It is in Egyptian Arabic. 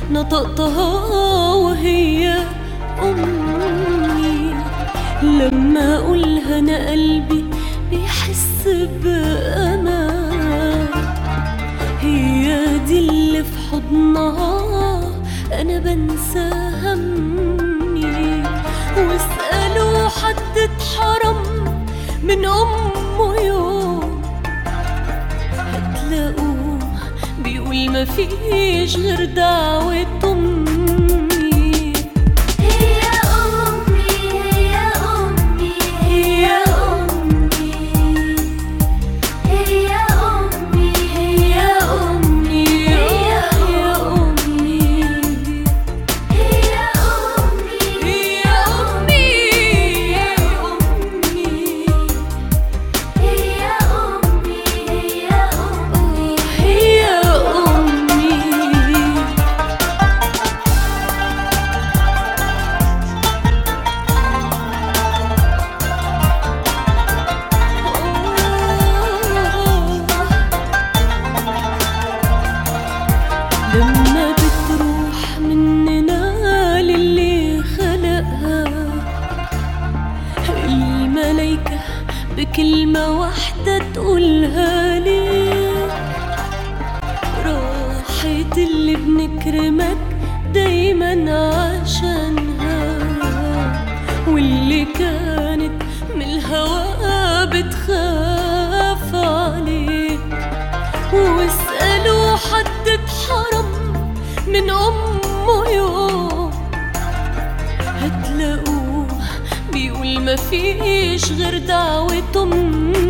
نطقتها وهي أمي لما أقولها أنا قلبي بيحس بأمان هي دي اللي في حضنها أنا بنسى همي واسألوا حد اتحرم من أمه يوم هتلاقوه بيقول مفيش غير دعوة أمي هي أمي هي أمي هي أمي هي أمي هي أمي هي يا أمي هي أمي هي أمي يا أمي هي أمي هي أمي هي أمي لما بتروح مننا للي خلقها الملايكة بكلمة واحدة تقولها لي راحت اللي بنكرمك دايما عشانها واللي كانت من الهوى بتخاف عليه واسألوا حد اتحرم من أمه يوم هتلاقوه بيقول مفيش غير دعوة أمي